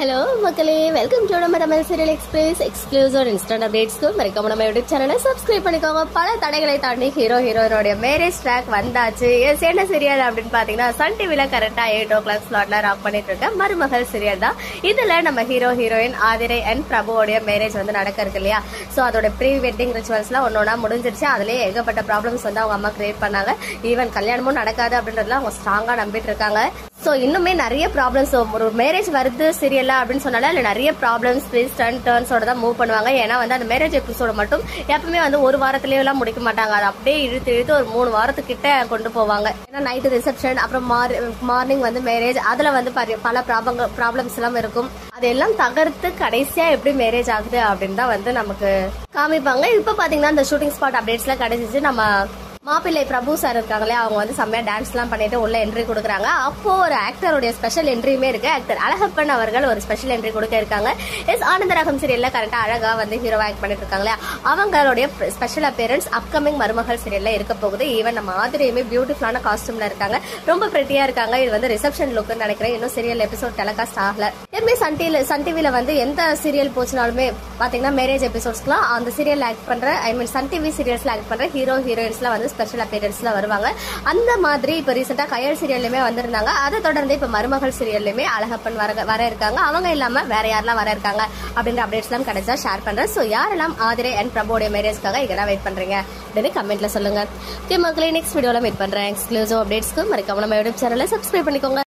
hello மக்களே welcome to நம்ம Tamil serial express exclusive instant அப்டேட்ஸ்க்கு மறக்காம நம்ம யூடியூப் சேனலை சப்ஸ்கிரைப் பண்ணிக்கோங்க பல தடைகளை தாண்டி ஹீரோ ஹீரோயினோட மேரேஜ் ட்ராக் வந்தாச்சு எஸ் என்ன சீரியல் அப்படின்னு பாத்தீங்கன்னா சன் டிவில கரெக்டா எயிட் ஓ கிளாக் ஸ்லாட்ல ராக் பண்ணிட்டு இருக்க மருமகள் சீரியல் தான் இதுல நம்ம ஹீரோ ஹீரோயின் ஆதிரை அண்ட் பிரபுவோடைய மேரேஜ் வந்து நடக்க இருக்கு இல்லையா சோ அதோட ப்ரீ வெட்டிங் ரிச்சுவல்ஸ்லாம் ஒன்னொன்னா முடிஞ்சிருச்சு அதுலயே ஏகப்பட்ட ப்ராப்ளம்ஸ் வந்து அவங்க அம்மா கிரியேட் பண்ணாங்க ஈவன் கல்யாணமும் நடக்காது அப்படின்றதுல அவங்க ஸ்ட்ராங்கா நம்பிட்டு இருக்காங்க ஸோ இன்னுமே நிறைய ப்ராப்ளம்ஸ் ஒரு மேரேஜ் வருது சீரியல்ல அப்படின்னு சொன்னால அதுல நிறைய ப்ராப்ளம்ஸ் ட்விஸ்ட் அண்ட் டர்ன்ஸோட தான் மூவ் பண்ணுவாங்க ஏன்னா வந்து அந்த மேரேஜ் எபிசோட மட்டும் எப்பவுமே வந்து ஒரு வாரத்திலேயே எல்லாம் முடிக்க மாட்டாங்க அது அப்படியே இழுத்து இழுத்து ஒரு மூணு வாரத்துக்கிட்ட கொண்டு போவாங்க ஏன்னா நைட்டு ரிசப்ஷன் அப்புறம் மார்னிங் வந்து மேரேஜ் அதுல வந்து பரி- பல ப்ராப்ளம்ஸ் எல்லாம் இருக்கும் அதெல்லாம் தகர்த்து கடைசியா எப்படி மேரேஜ் ஆகுது அப்படின்னு தான் வந்து நமக்கு காமிப்பாங்க இப்போ பாத்தீங்கன்னா இந்த ஷூட்டிங் ஸ்பாட் அப்டேட்ஸ்லாம் கிடைச்சிச்சு நம்ம மாப்பிள்ளை பிரபு சார் இருக்காங்களே அவங்க வந்து செம்மையா டான்ஸ் எல்லாம் பண்ணிட்டு உள்ள என்ட்ரி கொடுக்குறாங்க அப்போ ஒரு ஆக்டருடைய ஸ்பெஷல் என்ட்ரியுமே இருக்கு ஆக்டர் அழகப்பன் அவர்கள் ஒரு ஸ்பெஷல் என்ட்ரி கொடுக்க இருக்காங்க எஸ் ஆனந்த ரகம் சீரியல்ல கரெக்டா அழகா வந்து ஹீரோ ஆக்ட் பண்ணிட்டு இருக்காங்களே அவங்களுடைய ஸ்பெஷல் அப்பியரன்ஸ் அப்கமிங் மருமகள் சீரியல்ல இருக்க போகுது ஈவன் நம்ம மாதிரியுமே பியூட்டிஃபுல்லான காஸ்டியூம்ல இருக்காங்க ரொம்ப பிரெட்டியா இருக்காங்க இது வந்து ரிசப்ஷன் லுக்னு நினைக்கிறேன் இன்னும் சீரியல் எபிசோட் டெலகாஸ்ட் ஆகல எப்பவுமே சன் டிவில சன் டிவில வந்து எந்த சீரியல் போச்சுனாலுமே பாத்தீங்கன்னா மேரேஜ் எபிசோட்ஸ்க்குலாம் அந்த சீரியல் ஆக்ட் பண்ற ஐ மீன் சன் டிவி சீரியல்ஸ்ல ஆக்ட் பண்ற ஹீரோ ஹீரோயின்ஸ்லாம் வந்து ஸ்பெஷல் அப்பியரன்ஸ்ல வருவாங்க அந்த மாதிரி இப்ப ரீசெண்டா கயல் சீரியல்லுமே வந்திருந்தாங்க அதை தொடர்ந்து இப்ப மருமகள் சீரியல்லுமே அழகப்பன் வர வர இருக்காங்க அவங்க இல்லாம வேற யாரெல்லாம் வர இருக்காங்க அப்படின்ற அப்டேட்ஸ் எல்லாம் கிடைச்சா ஷேர் பண்றேன் சோ யாரெல்லாம் ஆதிரே அண்ட் பிரபுடைய மேரேஜ்க்காக இங்கே வெயிட் பண்றீங்க அப்படின்னு கமெண்ட்ல சொல்லுங்க ஓகே மக்களே நெக்ஸ்ட் வீடியோல மீட் பண்றேன் எக்ஸ்க்ளூசிவ் அப்டேட்ஸ்க்கு மறக்காம நம்ம யூடியூப் சேனலை சப்ஸ்கிரைப் பண்ணிக்கோங்க